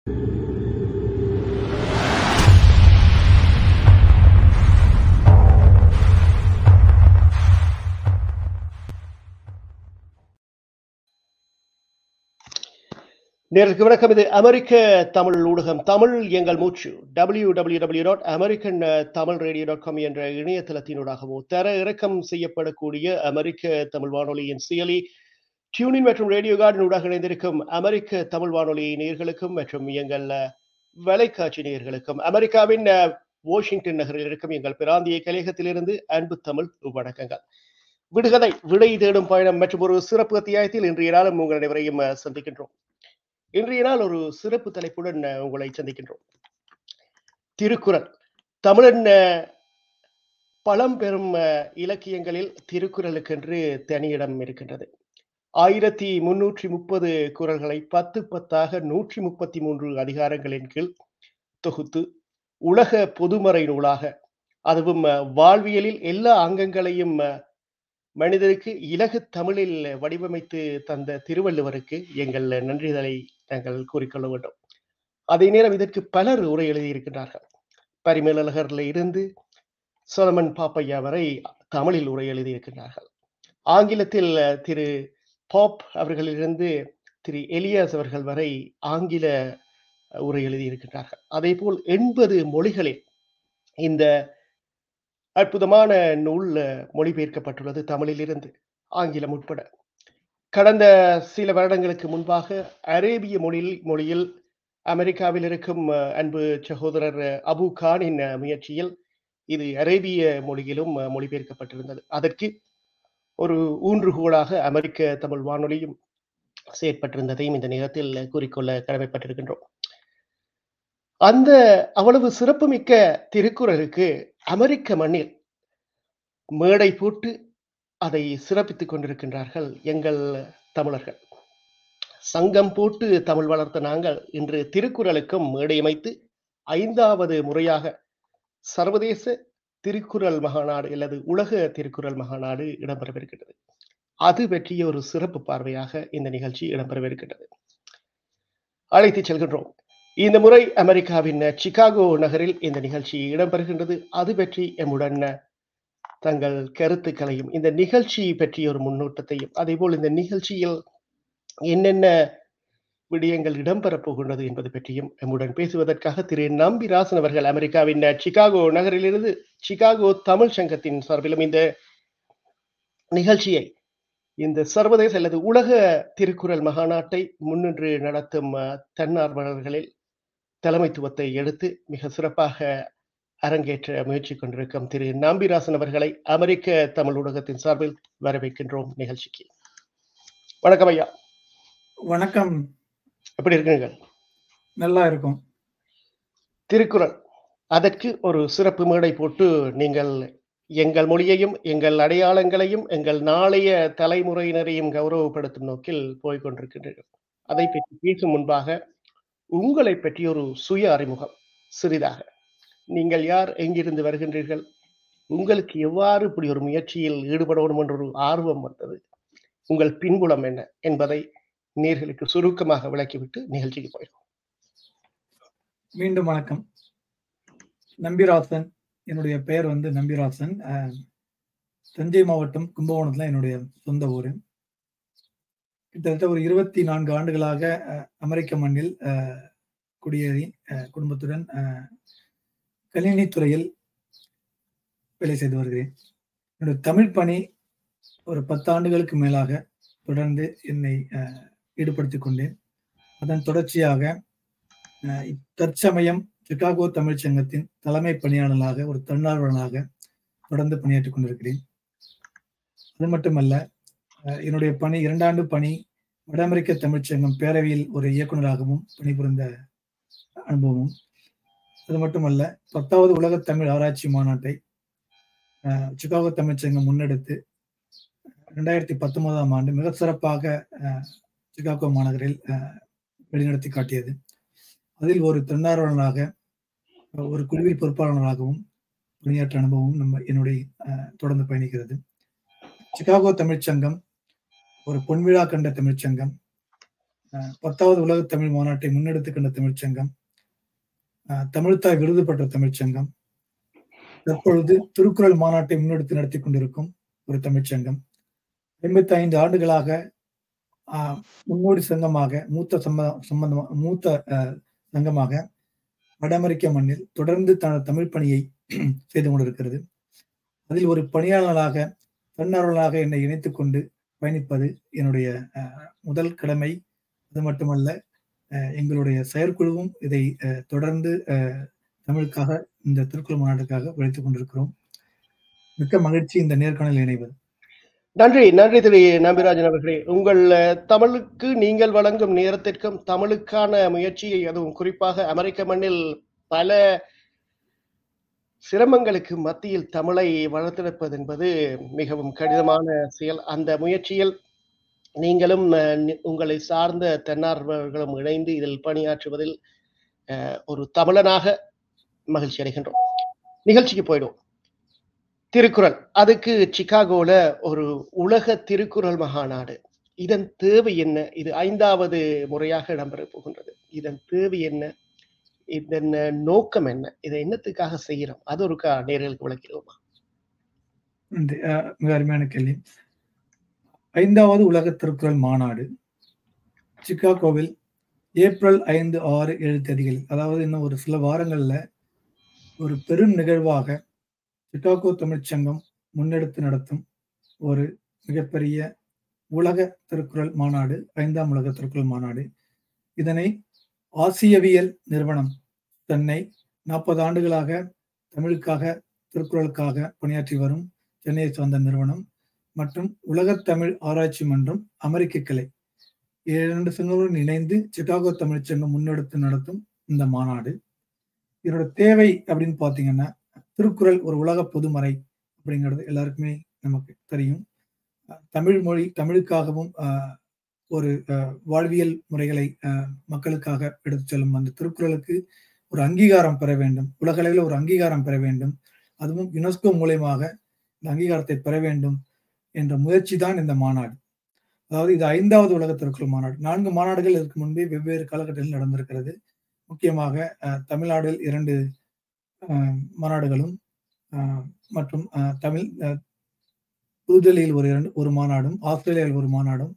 நேருக்கு வணக்கம் இது அமெரிக்க தமிழ் ஊடகம் தமிழ் எங்கள் மூச்சு W W W dot American Tamil radio dot com என்ற இணையதளத்தினூடாகவோ தர இறக்கம் செய்யப்படக்கூடிய அமெரிக்க தமிழ் வானொலியின் செயலி டியூனின் மற்றும் ரேடியோ கார்டன் ஊடாக இணைந்திருக்கும் அமெரிக்க தமிழ் வானொலி நேர்களுக்கும் மற்றும் எங்கள் வலைக்காட்சி நேர்களுக்கும் அமெரிக்காவின் வாஷிங்டன் நகரில் இருக்கும் எங்கள் பிராந்திய கலையகத்திலிருந்து அன்பு தமிழ் வணக்கங்கள் விடுகதை விடை தேடும் பயணம் மற்றும் ஒரு சிறப்பு அத்தியாயத்தில் இன்றைய நாளும் உங்கள் அனைவரையும் சந்திக்கின்றோம் இன்றைய நாள் ஒரு சிறப்பு தலைப்புடன் உங்களை சந்திக்கின்றோம் திருக்குறள் தமிழன் பழம்பெரும் இலக்கியங்களில் திருக்குறளுக்கென்று தனியிடம் இருக்கின்றது ஆயிரத்தி முன்னூற்றி முப்பது குரல்களை பத்து பத்தாக நூற்றி முப்பத்தி மூன்று அதிகாரங்களின் கீழ் தொகுத்து உலக பொதுமறை நூலாக அதுவும் வாழ்வியலில் எல்லா அங்கங்களையும் மனிதருக்கு இலகு தமிழில் வடிவமைத்து தந்த திருவள்ளுவருக்கு எங்கள் நன்றிதலை நாங்கள் கூறிக்கொள்ள வேண்டும் அதே நேரம் இதற்கு பலர் உரை எழுதியிருக்கின்றார்கள் பரிமேலழகர்ல இருந்து சோலமன் பாப்பையா வரை தமிழில் உரை எழுதியிருக்கின்றார்கள் ஆங்கிலத்தில் திரு பாப் அவர்களிலிருந்து திரு எலியாஸ் அவர்கள் வரை ஆங்கில உரை எழுதியிருக்கின்றார்கள் அதே போல் எண்பது மொழிகளில் இந்த அற்புதமான நூல் மொழிபெயர்க்கப்பட்டுள்ளது தமிழிலிருந்து ஆங்கிலம் உட்பட கடந்த சில வருடங்களுக்கு முன்பாக அரேபிய மொழியில் மொழியில் அமெரிக்காவில் இருக்கும் அன்பு சகோதரர் அபு கானின் முயற்சியில் இது அரேபிய மொழியிலும் மொழிபெயர்க்கப்பட்டிருந்தது அதற்கு ஒரு ஊன்றுகோலாக அமெரிக்க தமிழ் வானொலியும் செயற்பட்டிருந்ததையும் இந்த நேரத்தில் கூறிக்கொள்ள கடமைப்பட்டிருக்கின்றோம் அந்த அவ்வளவு சிறப்புமிக்க திருக்குறளுக்கு அமெரிக்க மண்ணில் மேடை போட்டு அதை சிறப்பித்துக் கொண்டிருக்கின்றார்கள் எங்கள் தமிழர்கள் சங்கம் போட்டு தமிழ் வளர்த்த நாங்கள் இன்று திருக்குறளுக்கும் மேடை அமைத்து ஐந்தாவது முறையாக சர்வதேச திருக்குறள் மகாநாடு அல்லது உலக திருக்குறள் மகாநாடு இடம்பெறவிருக்கின்றது அது பற்றிய ஒரு சிறப்பு பார்வையாக இந்த நிகழ்ச்சி இடம்பெறவிருக்கின்றது அழைத்து செல்கின்றோம் இந்த முறை அமெரிக்காவின் சிகாகோ நகரில் இந்த நிகழ்ச்சி இடம்பெறுகின்றது அது பற்றி எம்முடன் தங்கள் கருத்துக்களையும் இந்த நிகழ்ச்சி பற்றிய ஒரு முன்னோட்டத்தையும் அதே போல் இந்த நிகழ்ச்சியில் என்னென்ன விடயங்கள் இடம்பெறப் போகின்றது என்பது பற்றியும் எம்முடன் பேசுவதற்காக திரு நம்பிராசன் அவர்கள் அமெரிக்காவின் சிகாகோ நகரிலிருந்து சிகாகோ தமிழ் சங்கத்தின் சார்பிலும் இந்த நிகழ்ச்சியை இந்த சர்வதேச அல்லது உலக திருக்குறள் மகாநாட்டை முன்னின்று நடத்தும் தன்னார்வலர்களில் தலைமைத்துவத்தை எடுத்து மிக சிறப்பாக அரங்கேற்ற முயற்சி கொண்டிருக்கும் திரு நாம்பிராசன் அவர்களை அமெரிக்க தமிழ் ஊடகத்தின் சார்பில் வரவேற்கின்றோம் நிகழ்ச்சிக்கு வணக்கம் ஐயா வணக்கம் எப்படி இருக்கீங்கள் நல்லா இருக்கும் திருக்குறள் அதற்கு ஒரு சிறப்பு மேடை போட்டு நீங்கள் எங்கள் மொழியையும் எங்கள் அடையாளங்களையும் எங்கள் நாளைய தலைமுறையினரையும் கௌரவப்படுத்தும் நோக்கில் போய்கொண்டிருக்கின்றீர்கள் அதை பற்றி பேசும் முன்பாக உங்களை பற்றி ஒரு சுய அறிமுகம் சிறிதாக நீங்கள் யார் எங்கிருந்து வருகின்றீர்கள் உங்களுக்கு எவ்வாறு இப்படி ஒரு முயற்சியில் ஈடுபடணும் என்ற ஒரு ஆர்வம் வந்தது உங்கள் பின்புலம் என்ன என்பதை நேர்களுக்கு சுருக்கமாக விளக்கிவிட்டு நிகழ்ச்சிக்கு போயிடும் மீண்டும் வணக்கம் நம்பிராசன் என்னுடைய பெயர் வந்து நம்பிராசன் தஞ்சை மாவட்டம் கும்பகோணத்துல என்னுடைய சொந்த ஊரு கிட்டத்தட்ட ஒரு இருபத்தி நான்கு ஆண்டுகளாக அமெரிக்க மண்ணில் குடியேறி குடும்பத்துடன் கணினி துறையில் வேலை செய்து வருகிறேன் என்னுடைய தமிழ் பணி ஒரு பத்தாண்டுகளுக்கு மேலாக தொடர்ந்து என்னை ஈடுபடுத்திக் கொண்டேன் அதன் தொடர்ச்சியாக தற்சமயம் சிகாகோ தமிழ் சங்கத்தின் தலைமை பணியாளராக ஒரு தன்னார்வலனாக தொடர்ந்து பணியாற்றிக் கொண்டிருக்கிறேன் அது மட்டுமல்ல என்னுடைய பணி இரண்டாண்டு பணி வட அமெரிக்க தமிழ்ச்சங்கம் பேரவையில் ஒரு இயக்குநராகவும் பணிபுரிந்த அனுபவமும் அது மட்டுமல்ல பத்தாவது உலக தமிழ் ஆராய்ச்சி மாநாட்டை சிகாகோ தமிழ்ச்சங்கம் முன்னெடுத்து ரெண்டாயிரத்தி பத்தொன்பதாம் ஆண்டு மிக சிறப்பாக சிகாகோ மாநகரில் வெளிநடத்தி காட்டியது அதில் ஒரு தன்னார்வலனாக ஒரு குழுவில் பொறுப்பாளராகவும் பணியாற்ற அனுபவம் நம்ம என்னுடைய தொடர்ந்து பயணிக்கிறது சிகாகோ தமிழ்ச்சங்கம் ஒரு பொன்விழா கண்ட தமிழ்ச்சங்கம் அஹ், பத்தாவது உலக தமிழ் மாநாட்டை முன்னெடுத்து கண்ட தமிழ்ச்சங்கம் அஹ், தமிழ்த்தாய் விருது பெற்ற தமிழ்ச்சங்கம் தற்பொழுது திருக்குறள் மாநாட்டை முன்னெடுத்து நடத்தி கொண்டிருக்கும் ஒரு தமிழ்ச்சங்கம் ஐம்பத்தி ஐந்து ஆண்டுகளாக ஆஹ், முன்னோடி சங்கமாக மூத்த சம்ம சம்பந்தமா மூத்த அஹ், சங்கமாக வட அமெரிக்க மண்ணில் தொடர்ந்து தனது தமிழ் பணியை செய்து கொண்டிருக்கிறது அதில் ஒரு பணியாளராக தன்னார்வலாக என்னை இணைத்துக் கொண்டு பயணிப்பது என்னுடைய அஹ், முதல் கடமை அது மட்டுமல்ல அஹ், எங்களுடைய செயற்குழுவும் இதை அஹ், தொடர்ந்து அஹ், தமிழுக்காக இந்த திருக்குறள் மாநாட்டுக்காக உழைத்துக் கொண்டிருக்கிறோம் மிக்க மகிழ்ச்சி இந்த நேர்காணல் இணைவது நன்றி நன்றி திரு நம்பிராஜன் அவர்களே உங்கள் அஹ், தமிழுக்கு நீங்கள் வழங்கும் நேரத்திற்கும் தமிழுக்கான முயற்சியை அதுவும் குறிப்பாக அமெரிக்க மண்ணில் பல சிரமங்களுக்கு மத்தியில் தமிழை வளர்த்தெடுப்பது என்பது மிகவும் கடினமான செயல் அந்த முயற்சியில் நீங்களும் அஹ், நி- உங்களை சார்ந்த தன்னார்வலர்களும் இணைந்து இதில் பணியாற்றுவதில் அஹ், ஒரு தமிழனாக மகிழ்ச்சி அடைகின்றோம் நிகழ்ச்சிக்கு போயிடுவோம் திருக்குறள் அதுக்கு சிகாகோல ஒரு உலக திருக்குறள் மகாநாடு இதன் தேவை என்ன இது ஐந்தாவது முறையாக இடம்பெற போகின்றது இதன் தேவை என்ன இதன் நோக்கம் என்ன இதை என்னத்துக்காக செய்யறோம் அது ஒரு நேர்களுக்கு விளக்கிடுவோமா நன்றி அஹ், மிக அருமையான கேள்வி ஐந்தாவது உலக திருக்குறள் மாநாடு சிகாகோவில் ஏப்ரல் ஐந்து ஆறு ஏழு தேதிகளில் அதாவது இன்னும் ஒரு சில வாரங்கள்ல ஒரு பெரும் நிகழ்வாக சிகாகோ தமிழ்ச்சங்கம் முன்னெடுத்து நடத்தும் ஒரு மிகப்பெரிய உலக திருக்குறள் மாநாடு ஐந்தாம் உலக திருக்குறள் மாநாடு இதனை ஆசியவியல் நிறுவனம் சென்னை நாற்பது ஆண்டுகளாக தமிழுக்காக திருக்குறளுக்காக பணியாற்றி வரும் சென்னையை சார்ந்த நிறுவனம் மற்றும் உலகத் தமிழ் ஆராய்ச்சி மன்றம் அமெரிக்க கிளை இரண்டு சங்கங்களுடன் இணைந்து சிகாகோ தமிழ்ச்சங்கம் முன்னெடுத்து நடத்தும் இந்த மாநாடு இதோட தேவை அப்படின்னு பார்த்தீங்கன்னா திருக்குறள் ஒரு உலக பொதுமறை அப்படிங்கிறது எல்லாருக்குமே நமக்கு தெரியும் அஹ் தமிழ் மொழி தமிழுக்காகவும் அஹ், ஒரு அஹ், வாழ்வியல் முறைகளை அஹ், மக்களுக்காக எடுத்துச் செல்லும் அந்த திருக்குறளுக்கு ஒரு அங்கீகாரம் பெற வேண்டும் உலகளவில் ஒரு அங்கீகாரம் பெற வேண்டும் அதுவும் யுனெஸ்கோ மூலயமாக இந்த அங்கீகாரத்தை பெற வேண்டும் என்ற முயற்சி தான் இந்த மாநாடு அதாவது இது ஐந்தாவது உலக திருக்குறள் மாநாடு நான்கு மாநாடுகள் இதற்கு முன்பே வெவ்வேறு காலகட்டத்தில் நடந்திருக்கிறது முக்கியமாக அஹ், தமிழ்நாட்டில் இரண்டு அஹ், மாநாடுகளும் அஹ், மற்றும் அஹ், தமிழ் அஹ், புதுடெல்லியில் ஒரு இரண்டு ஒரு மாநாடும் ஆஸ்திரேலியாவில் ஒரு மாநாடும்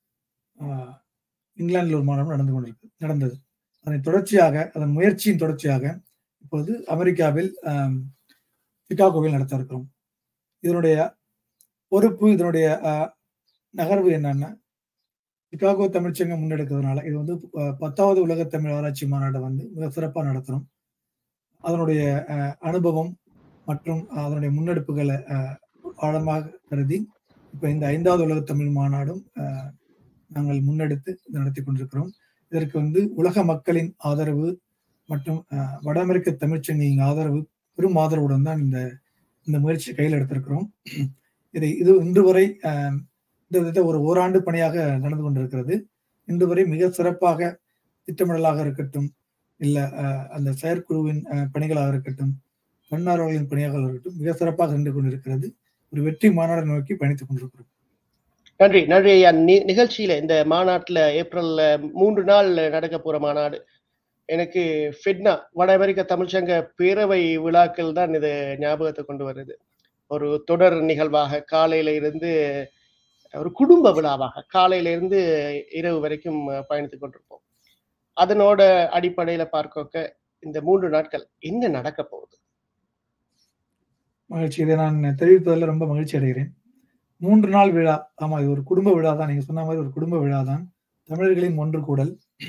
அஹ், இங்கிலாந்தில் ஒரு மாநாடும் நடந்து கொண்டிருக்கு நடந்தது அதன் தொடர்ச்சியாக அதன் முயற்சியின் தொடர்ச்சியாக இப்போது அமெரிக்காவில் அஹ், சிகாகோவில் நடத்த இருக்கிறோம் இதனுடைய பொறுப்பு இதனுடைய அஹ், நகர்வு என்னன்னா சிகாகோ தமிழ்ச்சங்கம் முன்னெடுக்கிறதுனால இது வந்து அஹ், பத்தாவது உலக தமிழ் ஆராய்ச்சி மாநாட்டை வந்து மிக சிறப்பாக நடத்துறோம் அதனுடைய அஹ், அனுபவம் மற்றும் அதனுடைய முன்னெடுப்புகளை அஹ், ஆழமாக கருதி இப்போ இந்த ஐந்தாவது உலக தமிழ் மாநாடும் அஹ், நாங்கள் முன்னெடுத்து இதை நடத்தி கொண்டிருக்கிறோம் இதற்கு வந்து உலக மக்களின் ஆதரவு மற்றும் அஹ், வட அமெரிக்க தமிழ்ச்சங்கின் ஆதரவு பெரும் ஆதரவுடன் தான் இந்த இந்த முயற்சி கையில் எடுத்திருக்கிறோம் இதை இது இன்று வரை அஹ், கிட்டத்தட்ட ஒரு ஓராண்டு பணியாக நடந்து கொண்டிருக்கிறது இன்று வரை மிக சிறப்பாக திட்டமிடலாக இருக்கட்டும் இல்ல அஹ், அந்த செயற்குழுவின் அஹ், பணிகளாக இருக்கட்டும் தன்னார்வலர்களின் பணியாக இருக்கட்டும் மிக சிறப்பாக சென்று கொண்டிருக்கிறது ஒரு வெற்றி மாநாடு நோக்கி பயணித்துக் கொண்டிருக்கிறோம் நன்றி நன்றி ஐயா நி- நிகழ்ச்சியில இந்த மாநாட்டுல ஏப்ரல்ல மூன்று நாள் நடக்க போற மாநாடு எனக்கு ஃபிட்னா வட அமெரிக்க தமிழ்ச்சங்க பேரவை விழாக்கள் தான் இது ஞாபகத்தை கொண்டு வருது ஒரு தொடர் நிகழ்வாக காலையில இருந்து ஒரு குடும்ப விழாவாக காலையில இருந்து இரவு வரைக்கும் பயணித்துக் கொண்டிருப்போம் அதனோட அடிப்படையில பார்க்க இந்த மூன்று நாட்கள் என்ன நடக்க போகுது மகிழ்ச்சி இதை நான் தெரிவிப்பதில் ரொம்ப மகிழ்ச்சி அடைகிறேன் மூன்று நாள் விழா ஆமா இது ஒரு குடும்ப விழா தான் நீங்க சொன்ன மாதிரி ஒரு குடும்ப விழா தான் தமிழர்களின் ஒன்று கூடல்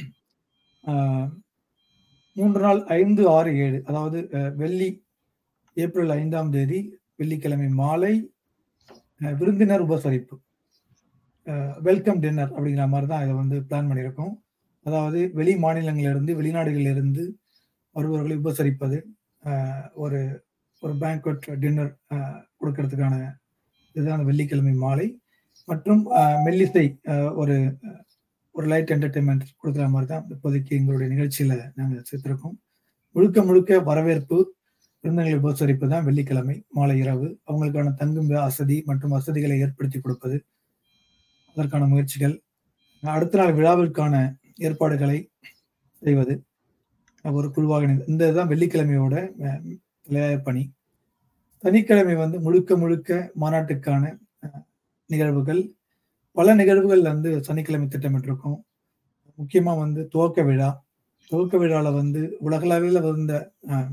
ஆஹ், மூன்று நாள் ஐந்து ஆறு ஏழு அதாவது அஹ், வெள்ளி ஏப்ரல் ஐந்தாம் தேதி வெள்ளிக்கிழமை மாலை அஹ், விருந்தினர் உபசரிப்பு வெல்கம் டின்னர் அப்படிங்கிற மாதிரி தான் இதை வந்து பிளான் பண்ணியிருக்கோம் அதாவது வெளி மாநிலங்களிலிருந்து வெளிநாடுகளிலிருந்து வருபவர்களை உபசரிப்பது அஹ், ஒரு ஒரு பேங்க்வெட் டின்னர் கொடுக்கறதுக்கான இதுதான் அந்த வெள்ளிக்கிழமை மாலை மற்றும் அஹ், மெல்லிசை அஹ், ஒரு ஒரு லைட் என்டர்டைன்மெண்ட் கொடுக்குற மாதிரி தான் இப்போதைக்கு எங்களுடைய நிகழ்ச்சியில நாங்கள் சேர்த்திருக்கோம் முழுக்க முழுக்க வரவேற்பு விருந்தங்களை உபசரிப்பு தான் வெள்ளிக்கிழமை மாலை இரவு அவங்களுக்கான தங்கும் வசதி மற்றும் வசதிகளை ஏற்படுத்தி கொடுப்பது அதற்கான முயற்சிகள் அடுத்த நாள் விழாவிற்கான ஏற்பாடுகளை செய்வது ஒரு குழுவாக இணைந்து இந்த இதுதான் வெள்ளிக்கிழமையோட அஹ், தலையாய பணி சனிக்கிழமை வந்து முழுக்க முழுக்க மாநாட்டுக்கான அஹ், நிகழ்வுகள் பல நிகழ்வுகள் வந்து சனிக்கிழமை திட்டமிட்டிருக்கோம் முக்கியமா வந்து துவக்க விழா துவக்க விழால வந்து உலகளவில் வந்த அஹ்,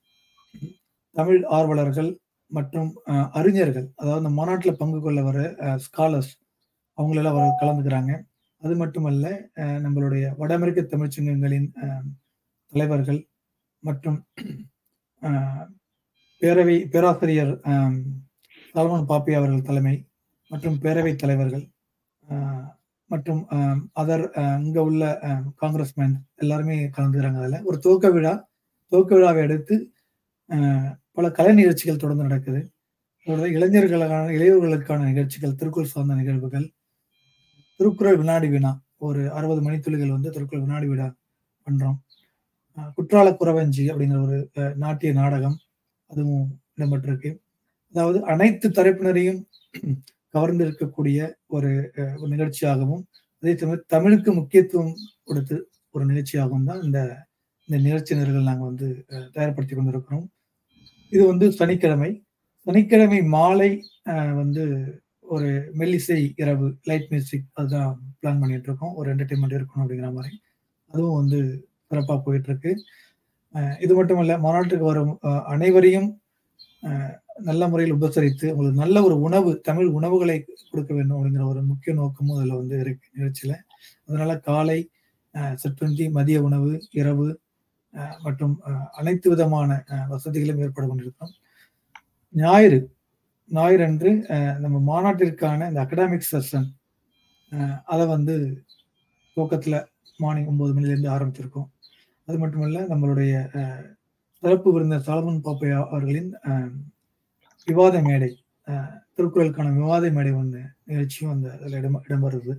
தமிழ் ஆர்வலர்கள் மற்றும் அஹ், அறிஞர்கள் அதாவது இந்த மாநாட்டில் பங்கு கொள்ள வர ஸ்காலர்ஸ் அவங்களெல்லாம் வர கலந்துக்கிறாங்க அது மட்டுமல்ல அஹ், நம்மளுடைய வட அமெரிக்க தமிழ்ச் சங்கங்களின் அஹ், தலைவர்கள் மற்றும் அஹ், பேரவை பேராசிரியர் அஹ், சால்மன் பாப்பி அவர்கள் தலைமை மற்றும் பேரவைத் தலைவர்கள் அஹ், மற்றும் அதர் இங்க உள்ள காங்கிரஸ்மேன் எல்லாருமே கலந்துக்கிறாங்க அதுல ஒரு துவக்க விழா துவக்க விழாவை அடுத்து அஹ், பல கலை நிகழ்ச்சிகள் தொடர்ந்து நடக்குது அதோட இளைஞர்களுக்கான இளையோர்களுக்கான நிகழ்ச்சிகள் திருக்குறள் சார்ந்த நிகழ்வுகள் திருக்குறள் வினாடி வினா ஒரு அறுபது மணித்துளிகள் வந்து திருக்குறள் வினாடி வினா பண்றோம் அஹ், குற்றால குறவஞ்சி அப்படிங்கிற ஒரு அஹ், நாட்டிய நாடகம் அதுவும் இடம்பெற்றிருக்கு அதாவது அனைத்து தரப்பினரையும் கவர்ந்து இருக்கக்கூடிய ஒரு அஹ், ஒரு நிகழ்ச்சியாகவும் அதே சமயம் தமிழுக்கு முக்கியத்துவம் கொடுத்து ஒரு நிகழ்ச்சியாகவும் தான் இந்த இந்த நிகழ்ச்சி நிரல்கள் நாங்கள் வந்து அஹ், தயார்படுத்தி கொண்டிருக்கிறோம் இது வந்து சனிக்கிழமை சனிக்கிழமை மாலை அஹ், வந்து ஒரு மெல்லிசை இரவு லைட் மியூசிக் அதுதான் பிளான் பண்ணிட்டு இருக்கோம் ஒரு என்டர்டைன்மெண்ட் இருக்கணும் அப்படிங்கிற மாதிரி அதுவும் வந்து சிறப்பாக போயிட்டு இருக்கு அஹ், இது மட்டும் இல்ல மாநாட்டுக்கு வரும் அஹ், அனைவரையும் அஹ், நல்ல முறையில் உபசரித்து உங்களுக்கு நல்ல ஒரு உணவு தமிழ் உணவுகளை கொடுக்க வேண்டும் அப்படிங்கிற ஒரு முக்கிய நோக்கமும் அதில் வந்து இருக்கு நிகழ்ச்சியில அதனால காலை அஹ், சிற்றுண்டி மதிய உணவு இரவு அஹ், மற்றும் அஹ், அனைத்து விதமான அஹ், வசதிகளும் ஏற்பாடு கொண்டிருக்கிறோம் ஞாயிறு ஞாயிறு அன்று அஹ், நம்ம மாநாட்டிற்கான இந்த அகடாமிக் செஷன் அதை வந்து துவக்கத்தில் மார்னிங் ஒன்பது மணிலேருந்து ஆரம்பிச்சிருக்கோம் அது மட்டுமல்ல நம்மளுடைய அஹ், சிறப்பு விருந்தர் சாலமன் பாப்பையா அவர்களின் அஹ், விவாத மேடை அஹ், திருக்குறளுக்கான விவாத மேடை ஒன்று நிகழ்ச்சியும் அந்த அதில் இடம் இடம்பெறுது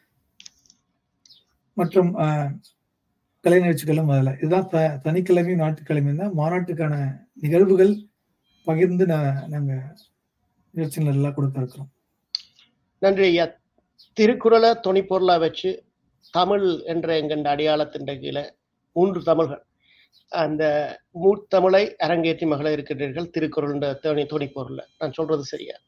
மற்றும் அஹ், கலை நிகழ்ச்சிகளும் அதில் இதுதான் ச- சனிக்கிழமையும் ஞாயிற்றுக்கிழமையும் தான் மாநாட்டுக்கான நிகழ்வுகள் பகிர்ந்து நா- நாங்க நிகழ்ச்சி நல்லா கொடுக்க இருக்கிறோம் நன்றி ஐயா திருக்குறளை துணைப்பொருளா வச்சு தமிழ் என்ற எங்கண்ட அடையாளத்தின் கீழே மூன்று தமிழ்கள் அந்த மூத்தமிழை அரங்கேற்றி மகள இருக்கின்றீர்கள் திருக்குறள் துணை துணைப்பொருள்ல நான் சொல்றது சரியா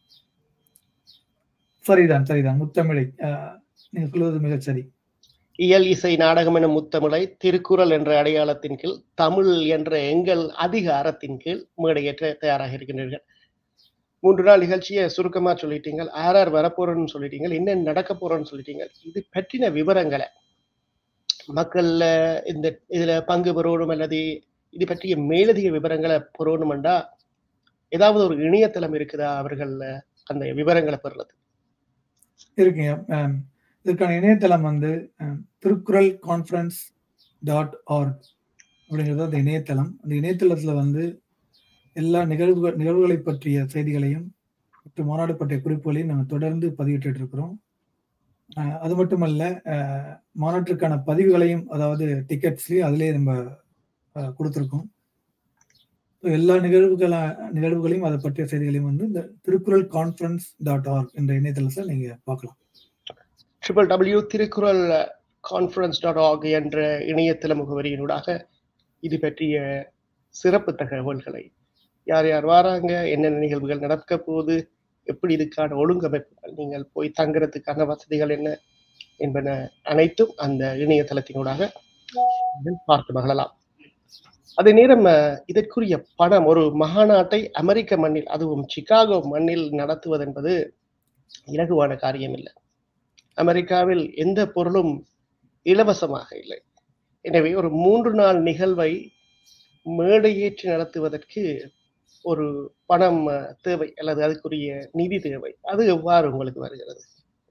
சரிதான் சரிதான் முத்தமிழை அஹ், நீங்க சொல்வது மிகச் சரி இயல் இசை நாடகம் எனும் முத்தமிழை திருக்குறள் என்ற அடையாளத்தின் கீழ் தமிழ் என்ற எங்கள் அதிகாரத்தின் கீழ் மேடையேற்ற தயாராக இருக்கின்றீர்கள் மூன்று நாள் நிகழ்ச்சியை சுருக்கமா சொல்லிட்டீங்க ஆர் ஆர் வரப்போறோன்னு சொல்லிட்டீங்க என்ன நடக்க போறோன்னு சொல்லிட்டீங்க இது பற்றின விவரங்களை மக்கள் இந்த இதுல பங்கு பெறணும் அல்லது இது பற்றிய மேலதிக விவரங்களை பெறணுமெண்டா ஏதாவது ஒரு இணையதளம் இருக்குதா அவர்கள் அந்த விவரங்களை பெறுறது இருக்குங்க அஹ், இதற்கான இணையதளம் வந்து அஹ், திருக்குறள் கான்ஃபரன்ஸ் டாட் ஆர்க் அப்படிங்கிறது அந்த இணையதளம் அந்த இணையதளத்துல வந்து எல்லா நிகழ்வுகள் நிகழ்வுகளை பற்றிய செய்திகளையும் மற்றும் மாநாடு பற்றிய குறிப்புகளையும் நாங்கள் தொடர்ந்து பதிவிட்டு இருக்கிறோம் அஹ், அது மட்டுமல்ல அஹ், மாநாட்டிற்கான பதிவுகளையும் அதாவது டிக்கெட்ஸ்லையும் அதிலே நம்ம அஹ், கொடுத்திருக்கோம் So, எல்லா நிகழ்வுகள நிகழ்வுகளையும் அதை பற்றிய செய்திகளையும் வந்து இந்த திருக்குறள் கான்ஃபரன்ஸ் டாட் ஆர்க் என்ற இணையதளத்தில் நீங்க பார்க்கலாம் triple W Thirukkural conference dot org என்ற இணையதள முகவரியினூடாக இது பற்றிய சிறப்பு தகவல்களை யார் யார் வராங்க என்னென்ன நிகழ்வுகள் நடக்க போகுது எப்படி இதுக்கான ஒழுங்கமைப்புகள் நீங்கள் போய் தங்குறதுக்கான வசதிகள் என்ன என்பன அனைத்தும் அந்த இணையதளத்தினூடாக நீங்கள் பார்த்து மகிழலாம் அதே நேரம் அஹ், இதற்குரிய பணம் ஒரு மகாநாட்டை அமெரிக்க மண்ணில் அதுவும் சிகாகோ மண்ணில் நடத்துவது என்பது இலகுவான காரியம் இல்லை அமெரிக்காவில் எந்த பொருளும் இலவசமாக இல்லை எனவே ஒரு மூன்று நாள் நிகழ்வை மேடையேற்றி நடத்துவதற்கு ஒரு பணம் அஹ், தேவை அல்லது அதுக்குரிய நிதி தேவை அது எவ்வாறு உங்களுக்கு வருகிறது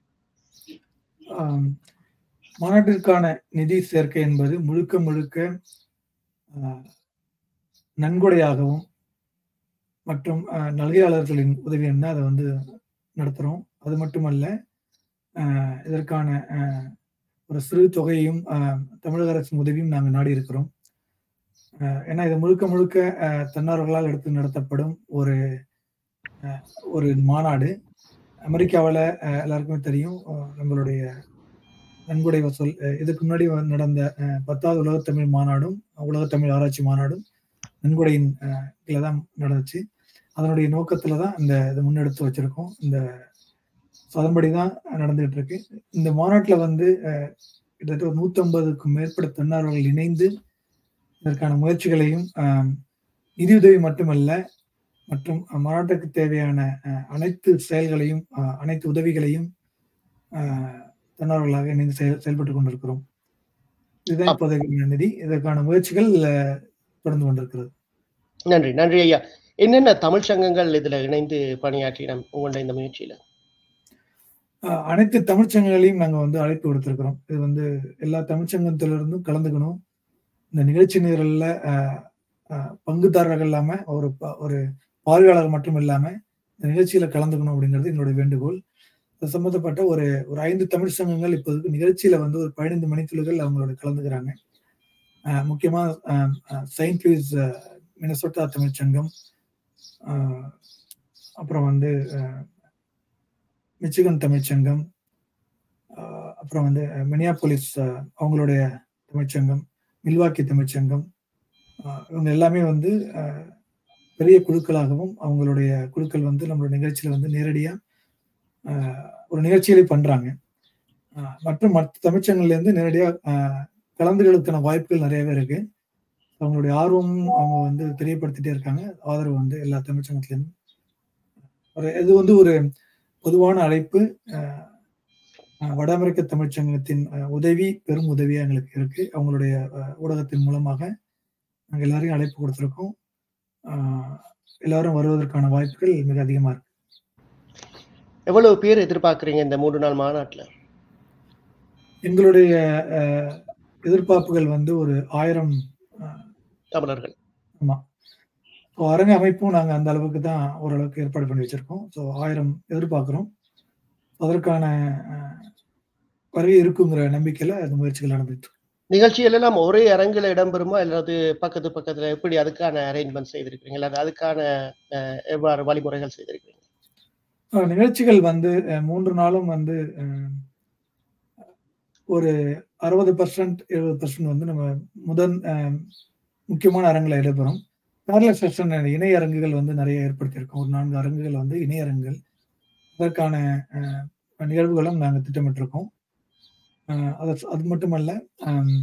ஆம், மாநாட்டிற்கான நிதி சேர்க்கை என்பது முழுக்க முழுக்க ஆஹ், நன்கொடையாகவும் மற்றும் ஆஹ், நல்கையாளர்களின் உதவி என்ன அதை வந்து நடத்துகிறோம் அது மட்டுமல்ல ஆஹ், இதற்கான ஆஹ், ஒரு சிறு தொகையையும் ஆஹ், தமிழக அரசின் உதவியும் நாங்கள் நாடி இருக்கிறோம் ஆஹ், ஏன்னா இது முழுக்க முழுக்க ஆஹ், தன்னார்வர்களால் எடுத்து நடத்தப்படும் ஒரு ஆஹ், ஒரு மாநாடு அமெரிக்காவில் எல்லாருக்குமே தெரியும் ஆஹ், நம்மளுடைய நன்கொடை வசூல் அஹ், இதுக்கு முன்னாடி வந்து நடந்த அஹ், பத்தாவது உலகத்தமிழ் மாநாடும் உலகத்தமிழ் ஆராய்ச்சி மாநாடும் நன்கொடையின் அஹ், கீழ தான் நடந்துச்சு அதனுடைய நோக்கத்துல தான் இந்த இதை முன்னெடுத்து வச்சிருக்கோம் இந்த so அதன்படி தான் நடந்துகிட்டு இருக்கு இந்த மாநாட்டுல வந்து அஹ், கிட்டத்தட்ட ஒரு நூத்தம்பதுக்கும் மேற்பட்ட தன்னார்வலர்கள் இணைந்து இதற்கான முயற்சிகளையும் ஆஹ், நிதியுதவி மட்டுமல்ல மற்றும் மாநாட்டுக்கு தேவையான அஹ், அனைத்து செயல்களையும் அஹ், அனைத்து உதவிகளையும் ஆஹ், தன்னார்வலர்களாக இணைந்து செயல் செயல்பட்டு கொண்டிருக்கிறோம் இதுதான் இப்போதைக்கு நிதி இதற்கான முயற்சிகள் அஹ், தொடர்ந்து கொண்டிருக்கிறது நன்றி நன்றி ஐயா என்னென்ன தமிழ் சங்கங்கள் இதுல இணைந்து பணியாற்றின உங்களுடைய இந்த முயற்சியில ஆஹ் அனைத்து தமிழ்ச்சங்கங்களையும் நாங்க வந்து அழைப்பு விடுத்திருக்கிறோம் இது வந்து எல்லா தமிழ்ச்சங்கத்திலிருந்தும் கலந்துக்கணும் இந்த நிகழ்ச்சி நிரல்ல ஆஹ் ஆஹ் பங்குதாரர்கள் இல்லாம ஒரு ப- ஒரு பார்வையாளர் மட்டும் இல்லாம இந்த நிகழ்ச்சியில கலந்துக்கணும் அப்படிங்கிறது என்னுடைய வேண்டுகோள் அது சம்பந்தப்பட்ட ஒரு ஒரு ஐந்து தமிழ் சங்கங்கள் இப்போதைக்கு நிகழ்ச்சியில வந்து ஒரு பதினைந்து மணித்துளிகள் அவங்களோட கலந்துக்கிறாங்க ஆஹ் முக்கியமா செயின்ட் லூயிஸ் மினசோட்டா தமிழ்ச்சங்கம் ஆஹ் அப்புறம் வந்து ஆஹ் மிச்சிகன் தமிழ்ச்சங்கம் ஆஹ் அப்புறம் வந்து மினியாபோலிஸ் ஆஹ் அவங்களுடைய தமிழ்ச்சங்கம் மில்வாக்கி தமிழ்ச்சங்கம் ஆஹ் இவங்க எல்லாமே வந்து ஆஹ் பெரிய குழுக்களாகவும் அவங்களுடைய குழுக்கள் வந்து நம்மளோட நிகழ்ச்சியில வந்து நேரடியா ஆஹ் ஒரு நிகழ்ச்சியிலே பண்றாங்க ஆஹ் மற்றும் மற்ற தமிழ்ச்சங்கள்ல இருந்து நேரடியா ஆஹ் கலந்துகளுக்கான வாய்ப்புகள் நிறையவே இருக்கு அவங்களுடைய ஆர்வமும் அவங்க வந்து தெரியப்படுத்திட்டே இருக்காங்க ஆதரவு வந்து எல்லா தமிழ்ச்சங்கத்திலிருந்தும் ஒரு இது வந்து ஒரு பொதுவான அழைப்பு அஹ், அஹ், வட அமெரிக்க தமிழ்ச்சங்கத்தின் அஹ், உதவி பெரும் உதவியா எங்களுக்கு இருக்கு அவங்களுடைய அஹ், ஊடகத்தின் மூலமாக நாங்கள் எல்லாரையும் அழைப்பு கொடுத்துருக்கோம் அஹ், எல்லாரும் வருவதற்கான வாய்ப்புகள் மிக அதிகமா இருக்கு எவ்வளவு பேர் எதிர்பார்க்கறீங்க இந்த மூன்று நாள் மாநாட்டுல எங்களுடைய அஹ், எதிர்பார்ப்புகள் வந்து ஒரு ஆயிரம் அஹ், தமிழர்கள் ஆமா ஸோ அரங்க அமைப்பும் நாங்கள் அந்த அளவுக்கு தான் ஓரளவுக்கு ஏற்பாடு பண்ணி வச்சிருக்கோம் ஸோ ஆயிரம் எதிர்பார்க்குறோம் அதற்கான அஹ், வருகை இருக்குங்கிற நம்பிக்கையில அந்த முயற்சிகள் நடந்துட்டு இருக்கு. நிகழ்ச்சிகள் எல்லாம் ஒரே அரங்கில இடம்பெறுமா அல்லது பக்கத்து பக்கத்துல எப்படி அதுக்கான அரேஞ்ச்மெண்ட் செய்திருக்கீங்க அல்லது அதுக்கான அஹ், எவ்வாறு வழிமுறைகள் செய்திருக்கீங்க அஹ், நிகழ்ச்சிகள் வந்து அஹ், மூன்று நாளும் வந்து அஹ், ஒரு அறுபது பர்சன்ட் எழுபது பர்சன்ட் வந்து நம்ம முதன் அஹ், முக்கியமான அரங்கில் இடம்பெறும் பேரலல் செஷன் இணை அரங்குகள் வந்து நிறைய ஏற்படுத்தியிருக்கோம் ஒரு நான்கு அரங்குகள் வந்து இணை அரங்குகள் அதற்கான அஹ், நிகழ்வுகளும் நாங்கள் திட்டமிட்டிருக்கோம் அஹ், அது அது மட்டுமல்ல அஹ்,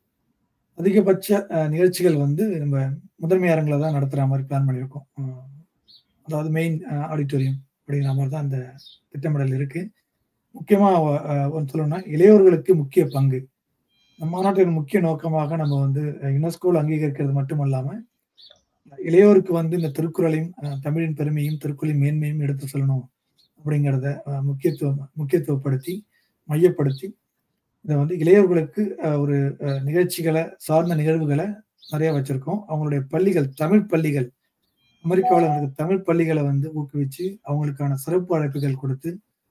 அதிகபட்ச அஹ், நிகழ்ச்சிகள் வந்து நம்ம முதன்மை அரங்கில் தான் நடத்துகிற மாதிரி பிளான் பண்ணியிருக்கோம் அஹ், அதாவது மெயின் ஆடிட்டோரியம் அப்படிங்கிற மாதிரி தான் அந்த திட்டமிடல் இருக்கு முக்கியமா அஹ், ஒன்று சொல்லணும்னா இளையோர்களுக்கு முக்கிய பங்கு நம்ம மாநாட்டின் முக்கிய நோக்கமாக நம்ம வந்து யுனெஸ்கோவில் அங்கீகரிக்கிறது மட்டுமல்லாம இளையோருக்கு வந்து இந்த திருக்குறளையும் அஹ், தமிழின் பெருமையும் திருக்குறளின் மேன்மையும் எடுத்து சொல்லணும் அப்படிங்கிறத அஹ், முக்கியத்துவம் முக்கியத்துவப்படுத்தி மையப்படுத்தி இதை வந்து இளையோர்களுக்கு அஹ், ஒரு அஹ், நிகழ்ச்சிகளை சார்ந்த நிகழ்வுகளை நிறைய வச்சிருக்கோம் அவங்களுடைய பள்ளிகள் தமிழ் பள்ளிகள் அமெரிக்காவில் இருக்க தமிழ் பள்ளிகளை வந்து ஊக்குவிச்சு அவங்களுக்கான சிறப்பு அழைப்புகள் கொடுத்து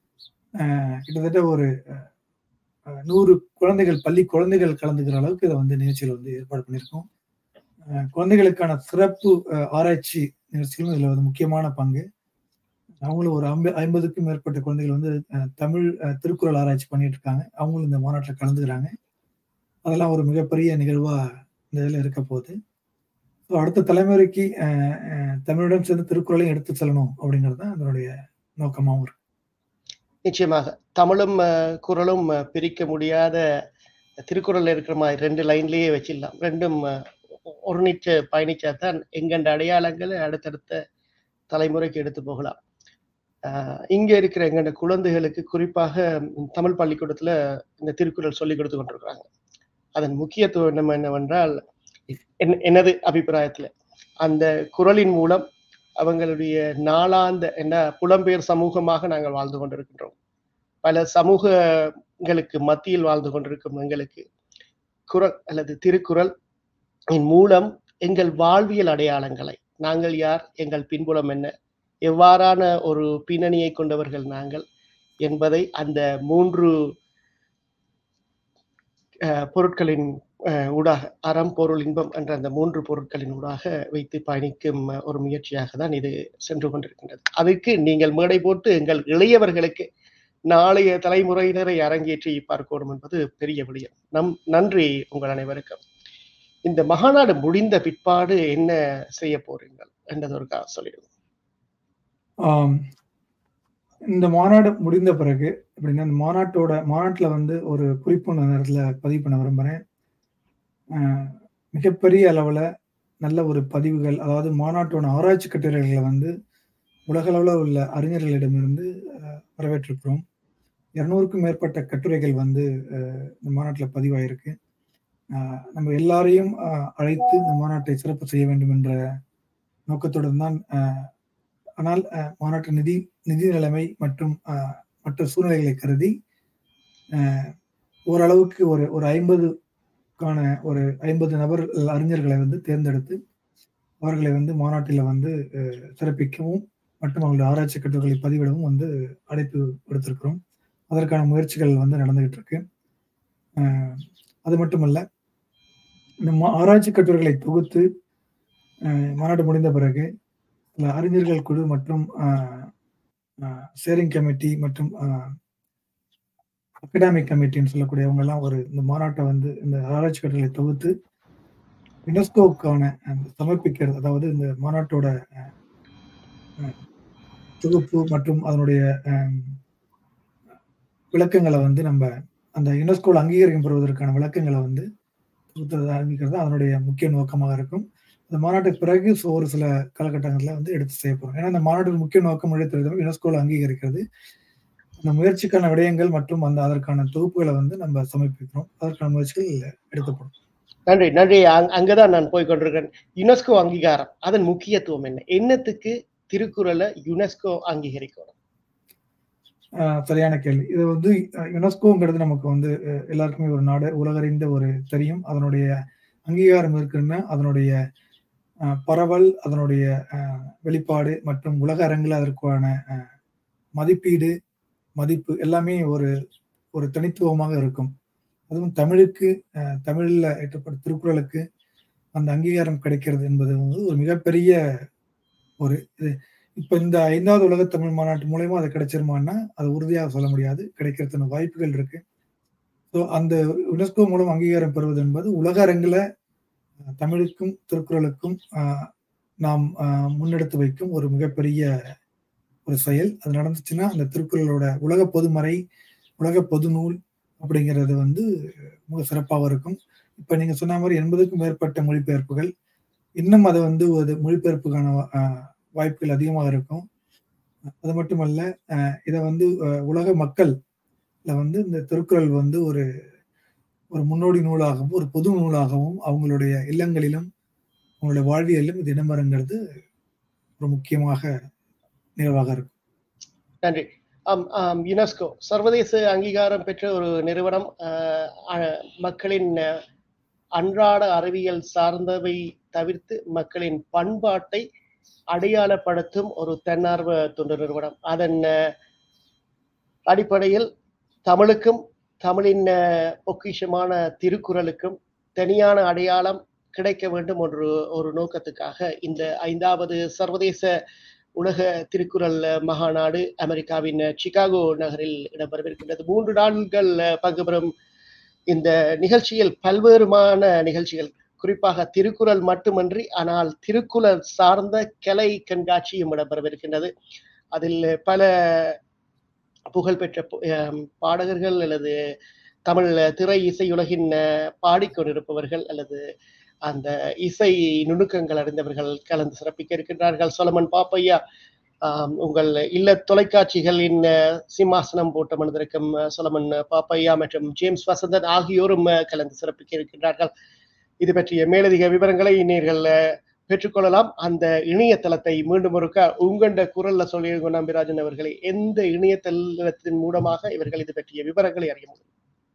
அஹ், கிட்டத்தட்ட ஒரு அஹ், அஹ், நூறு குழந்தைகள் பள்ளி குழந்தைகள் கலந்துக்கிற அளவுக்கு இதை வந்து நிகழ்ச்சியில் வந்து ஏற்பாடு பண்ணியிருக்கோம் அஹ், குழந்தைகளுக்கான சிறப்பு அஹ், ஆராய்ச்சி நிகழ்ச்சிகளும் இதில் வந்து முக்கியமான பங்கு அவங்களும் ஒரு ஐம்ப ஐம்பதுக்கும் மேற்பட்ட குழந்தைகள் வந்து அஹ், தமிழ் அஹ், திருக்குறள் ஆராய்ச்சி பண்ணிட்டு இருக்காங்க அவங்களும் இந்த மாநாட்டில் கலந்துக்கிறாங்க அதெல்லாம் ஒரு மிகப்பெரிய நிகழ்வா இந்த இதில் இருக்க போகுது ஸோ அடுத்த தலைமுறைக்கு அஹ், அஹ், தமிழுடன் சேர்ந்து திருக்குறளையும் எடுத்து செல்லணும் அப்படிங்கிறது தான் அதனுடைய நோக்கமாகவும் இருக்கு நிச்சயமாக தமிழும் அஹ், குறளும் அஹ், பிரிக்க முடியாத திருக்குறள்ல இருக்கிற மாதிரி ரெண்டு லைன்லயே வச்சிடலாம் ரெண்டும் அஹ், ஒருமிச்சு பயணிச்சா தான் எங்கண்ட அடையாளங்களை அடுத்தடுத்த தலைமுறைக்கு எடுத்து போகலாம் ஆஹ் இங்க இருக்கிற எங்கண்ட குழந்தைகளுக்கு குறிப்பாக ம், தமிழ் பள்ளிக்கூடத்துல இந்த திருக்குறள் சொல்லி கொடுத்து கொண்டிருக்கிறாங்க அதன் முக்கியத்துவம் என்ன என்னவென்றால் என்- எனது அபிப்பிராயத்துல அந்த குறளின் மூலம் அவங்களுடைய நாளாந்த என்ன புலம்பெயர் சமூகமாக நாங்கள் வாழ்ந்து கொண்டிருக்கின்றோம் பல சமூகங்களுக்கு மத்தியில் வாழ்ந்து கொண்டிருக்கும் எங்களுக்கு குறள் அல்லது திருக்குறள் இன் மூலம் எங்கள் வாழ்வியல் அடையாளங்களை நாங்கள் யார் எங்கள் பின்புலம் என்ன எவ்வாறான ஒரு பின்னணியை கொண்டவர்கள் நாங்கள் என்பதை அந்த மூன்று அஹ், பொருட்களின் அஹ், ஊடாக அறம் பொருள் இன்பம் என்ற அந்த மூன்று பொருட்களின் ஊடாக வைத்து பயணிக்கும் அஹ், ஒரு முயற்சியாக தான் இது சென்று கொண்டிருக்கின்றது அதுக்கு நீங்கள் மேடை போட்டு எங்கள் இளையவர்களுக்கு நாளைய தலைமுறையினரை அரங்கேற்றி பார்க்கணும் என்பது பெரிய விடயம் நம் நன்றி உங்கள் அனைவருக்கும் இந்த மகாநாடு முடிந்த பிற்பாடு என்ன செய்ய போறீங்கள் என்றது ஒரு சொல்லிடுங்க ஆம், இந்த மாநாடு முடிந்த பிறகு எப்படின்னா இந்த மாநாட்டோட மாநாட்டுல வந்து ஒரு குறிப்பு நான் நேரத்துல பதிவு பண்ண விரும்புறேன் ஆஹ், மிகப்பெரிய அளவுல நல்ல ஒரு பதிவுகள் அதாவது மாநாட்டோட ஆராய்ச்சி கட்டுரைகளை வந்து உலக அளவில் உள்ள அறிஞர்களிடமிருந்து ஆஹ், வரவேற்றிருக்கிறோம் இருநூறுக்கும் மேற்பட்ட கட்டுரைகள் வந்து ஆஹ், இந்த மாநாட்டில் பதிவாயிருக்கு ஆஹ், நம்ம எல்லாரையும் ஆஹ், அழைத்து இந்த மாநாட்டை சிறப்பு செய்ய வேண்டும் என்ற நோக்கத்துடன் தான் ஆஹ், ஆனால் அஹ், மாநாட்டு நிதி நிதி நிலைமை மற்றும் அஹ், மற்ற சூழ்நிலைகளை கருதி அஹ், ஓரளவுக்கு ஒரு ஒரு ஐம்பதுக்கான ஒரு ஐம்பது நபர் அறிஞர்களை வந்து தேர்ந்தெடுத்து அவர்களை வந்து மாநாட்டில் வந்து அஹ், சிறப்பிக்கவும் மற்றும் அவங்களுடைய ஆராய்ச்சி கட்டுரைகளை பதிவிடவும் வந்து அழைப்பு கொடுத்திருக்கிறோம் அதற்கான முயற்சிகள் வந்து நடந்துகிட்டு இருக்கு அஹ், அது மட்டுமல்ல இந்த மா- ஆராய்ச்சி கட்டுரைகளை தொகுத்து அஹ், மாநாடு முடிந்த பிறகு இல்ல அறிஞர்கள் குழு மற்றும் ஷேரிங் கமிட்டி மற்றும் அகடாமிக் கமிட்டின்னு சொல்லக்கூடியவங்க எல்லாம் ஒரு இந்த மாநாட்டை வந்து இந்த ஆராய்ச்சி கட்டுரைகளை தொகுத்து யுனெஸ்கோவுக்கான அந்த சமர்ப்பிக்கிறது அதாவது இந்த மாநாட்டோட அஹ், அஹ், தொகுப்பு மற்றும் அதனுடைய அஹ், விளக்கங்களை வந்து நம்ம அந்த யுனெஸ்கோவில் அங்கீகாரம் பெறுவதற்கான விளக்கங்களை வந்து தொகுத்து அறிவிக்கிறது அதனுடைய முக்கிய நோக்கமாக இருக்கும் இந்த மாநாட்டுக்கு பிறகு so ஒரு சில காலகட்டங்களில் வந்து எடுத்து செய்ய போறோம் ஏன்னா இந்த மாநாட்டின் முக்கிய நோக்கம் எழுத்துறது யுனெஸ்கோவில் அங்கீகரிக்கிறது அந்த முயற்சிக்கான விடயங்கள் மற்றும் அந்த அதற்கான தொகுப்புகளை வந்து நம்ம சமர்ப்பிக்கிறோம் அதற்கான முயற்சிகள் எடுக்கப்படும் நன்றி நன்றி அங்- அங்கதான் நான் போய் கொண்டிருக்கேன் யுனெஸ்கோ அங்கீகாரம் அதன் முக்கியத்துவம் என்ன என்னத்துக்கு திருக்குறளை யுனெஸ்கோ அங்கீகரிக்கணும் ஆஹ் சரியான கேள்வி இது வந்து அஹ், யுனெஸ்கோங்கிறது நமக்கு வந்து அஹ், எல்லாருக்குமே ஒரு நாடு உலகறிந்த ஒரு தெரியும் அதனுடைய அங்கீகாரம் இருக்குன்னா அதனுடைய அஹ், பரவல் அதனுடைய அஹ், வெளிப்பாடு மற்றும் உலக அரங்கில் அதற்கான அஹ், மதிப்பீடு மதிப்பு எல்லாமே ஒரு ஒரு தனித்துவமாக இருக்கும் அதுவும் தமிழுக்கு அஹ், தமிழ்ல ஏற்றப்பட்ட திருக்குறளுக்கு அந்த அங்கீகாரம் கிடைக்கிறது என்பது வந்து ஒரு மிகப்பெரிய ஒரு இது இப்ப இந்த ஐந்தாவது உலக தமிழ் மாநாட்டு மூலயமா அது கிடைச்சிருமான்னா அது உறுதியாக சொல்ல முடியாது கிடைக்கிறதுன வாய்ப்புகள் இருக்கு ஸோ அந்த யுனெஸ்கோ மூலம் அங்கீகாரம் பெறுவது என்பது உலக அரங்கில் அஹ், தமிழுக்கும் திருக்குறளுக்கும் அஹ், நாம் அஹ், முன்னெடுத்து வைக்கும் ஒரு மிகப்பெரிய ஒரு செயல் அது நடந்துச்சுன்னா அந்த திருக்குறளோட உலக பொதுமறை உலக பொதுநூல் அப்படிங்கிறது வந்து மிக சிறப்பாக இருக்கும் இப்ப நீங்க சொன்ன மாதிரி எண்பதுக்கும் மேற்பட்ட மொழிபெயர்ப்புகள் இன்னும் அதை வந்து ஒரு மொழிபெயர்ப்புக்கான அஹ், வாய்ப்புகள் அதிகமாக இருக்கும் அது மட்டுமல்ல அஹ், இதை வந்து அஹ், உலக மக்கள் வந்து இந்த திருக்குறள் வந்து ஒரு ஒரு முன்னோடி நூலாகவும் ஒரு பொது நூலாகவும் அவங்களுடைய இல்லங்களிலும் அவங்களுடைய வாழ்வியலிலும் இது இடம்பெறுங்கிறது ஒரு முக்கியமாக நிகழ்வாக இருக்கும் நன்றி ஆம் ஆம் யுனெஸ்கோ சர்வதேச அங்கீகாரம் பெற்ற ஒரு நிறுவனம் அஹ், அஹ், மக்களின் அஹ், அன்றாட அறிவியல் சார்ந்தவை தவிர்த்து மக்களின் பண்பாட்டை அடையாளப்படுத்தும் ஒரு தன்னார்வ தொண்டு நிறுவனம் அதன் அஹ், அடிப்படையில் தமிழுக்கும் தமிழின் அஹ், பொக்கிஷமான திருக்குறளுக்கும் தனியான அடையாளம் கிடைக்க வேண்டும் ஒரு ஒரு நோக்கத்துக்காக இந்த ஐந்தாவது சர்வதேச உலக திருக்குறள் மகாநாடு அமெரிக்காவின் சிகாகோ நகரில் இடம்பெறவிருக்கின்றது மூன்று நாட்கள் பங்கு பெறும் இந்த நிகழ்ச்சியில் பல்வேறுமான நிகழ்ச்சிகள் குறிப்பாக திருக்குறள் மட்டுமன்றி ஆனால் திருக்குறள் சார்ந்த கலை கண்காட்சியும் இடம்பெறவிருக்கின்றது அதில் பல புகழ்பெற்ற பு- அஹ் பாடகர்கள் அல்லது தமிழ் திரை இசையுலகின் அஹ், பாடிக்கொண்டிருப்பவர்கள் அல்லது அந்த இசை நுணுக்கங்கள் அறிந்தவர்கள் கலந்து சிறப்பிக்க இருக்கின்றார்கள் சொலமன் பாப்பையா ஆம், உங்கள் இல்ல தொலைக்காட்சிகளின் அஹ், சிம்மாசனம் போட்டு அமர்ந்திருக்கும் அஹ், சொலமன் பாப்பையா மற்றும் ஜேம்ஸ் வசந்தன் ஆகியோரும் அஹ், கலந்து சிறப்பிக்க இருக்கின்றார்கள் இது பற்றிய மேலதிக விவரங்களை நீங்கள் அஹ், பெற்றுக்கொள்ளலாம் அந்த இணையதளத்தை மீண்டும் ஒருக்க உங்கண்ட குரல்ல சொல்லியிருங்க நம்பிராஜன் அவர்களை எந்த இணையதளத்தின் மூலமாக இவர்கள் இது பற்றிய விவரங்களை அறிய முடியும்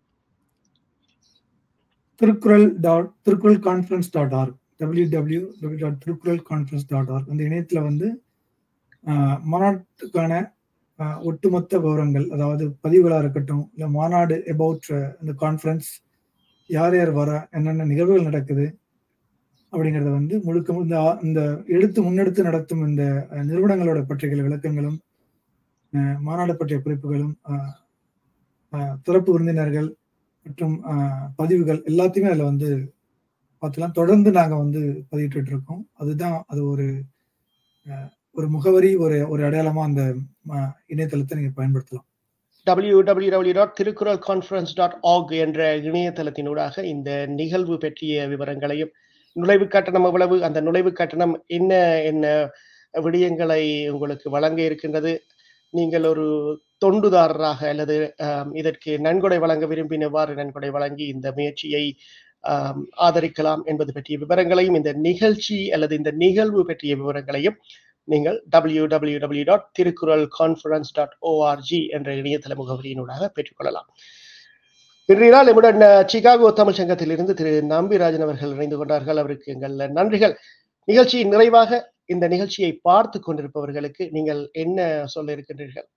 Thirukkural dot Thirukkural conference dot org W W W dot Thirukkural conference dot org அந்த இணையத்துல வந்து ஆஹ், மாநாட்டுக்கான ஆஹ், ஒட்டுமொத்த விவரங்கள் அதாவது பதிவுகளா இருக்கட்டும் இல்ல மாநாடு அபவுட் இந்த கான்ஃபரன்ஸ் யார் யார் வர என்னென்ன நிகழ்வுகள் நடக்குது அப்படிங்கறத வந்து முழுக்க மு- இந்த ஆ- இந்த எடுத்து முன்னெடுத்து நடத்தும் இந்த அஹ், நிறுவனங்களோட பற்றிய விளக்கங்களும் அஹ், மாநாடு பற்றிய குறிப்புகளும் அஹ், அஹ், சிறப்பு விருந்தினர்கள் மற்றும் அஹ், பதிவுகள் எல்லாத்தையுமே அதில் வந்து பார்த்துலாம் தொடர்ந்து நாங்கள் வந்து பதிவிட்டு இருக்கோம் அதுதான் அது ஒரு அஹ், ஒரு முகவரி ஒரு ஒரு அடையாளமா அந்த அஹ், இணையதளத்தை நீங்க பயன்படுத்தலாம் www.tirukkural dot Thirukkural conference dot org என்ற இணையதளத்தினூடாக இந்த நிகழ்வு பற்றிய விவரங்களையும் நுழைவு கட்டணம் எவ்வளவு அந்த நுழைவு கட்டணம் என்ன என்ன விடயங்களை உங்களுக்கு வழங்க இருக்கின்றது நீங்கள் ஒரு தொண்டுதாரராக அல்லது ஆம், இதற்கு நன்கொடை வழங்க விரும்பின எவ்வாறு நன்கொடை வழங்கி இந்த முயற்சியை ஆம், ஆதரிக்கலாம் என்பது பற்றிய விவரங்களையும் இந்த நிகழ்ச்சி அல்லது இந்த நிகழ்வு பற்றிய விவரங்களையும் நீங்கள் www.tirukkural dot Thirukkural conference dot ORG என்ற இணையதள முகவரியினூடாக பெற்றுக்கொள்ளலாம் இன்றைய நாள் நம்முடன் அஹ், சிகாகோ தமிழ் சங்கத்திலிருந்து திரு நம்பிராஜன் அவர்கள் இணைந்து கொண்டார்கள் அவருக்கு எங்கள் நன்றிகள் நிகழ்ச்சியின் நிறைவாக இந்த நிகழ்ச்சியை பார்த்து கொண்டிருப்பவர்களுக்கு நீங்கள் என்ன சொல்ல இருக்கின்றீர்கள்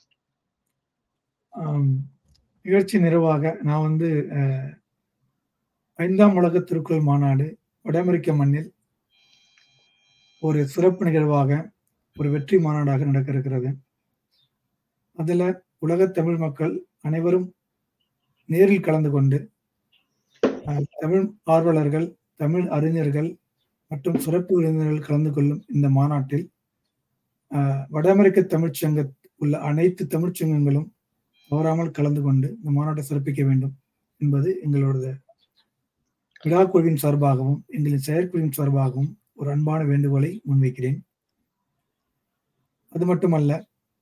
ஆம், நிகழ்ச்சி நிறைவாக நான் வந்து அஹ், ஐந்தாம் உலக திருக்குறள் மாநாடு வட அமெரிக்க மண்ணில் ஒரு சிறப்பு நிகழ்வாக ஒரு வெற்றி மாநாடாக நடக்க இருக்கிறது அதுல உலக தமிழ் மக்கள் அனைவரும் நேரில் கலந்து கொண்டு அஹ், தமிழ் ஆர்வலர்கள் தமிழ் அறிஞர்கள் மற்றும் சிறப்பு விருந்தினர்கள் கலந்து கொள்ளும் இந்த மாநாட்டில் அஹ், வட அமெரிக்க தமிழ்ச் சங்க உள்ள அனைத்து தமிழ்ச் சங்கங்களும் தவறாமல் கலந்து கொண்டு இந்த மாநாட்டை சிறப்பிக்க வேண்டும் என்பது எங்களோட விழா குழுவின் சார்பாகவும் எங்களின் செயற்குழுவின் சார்பாகவும் ஒரு அன்பான வேண்டுகோளை முன்வைக்கிறேன் அது மட்டுமல்ல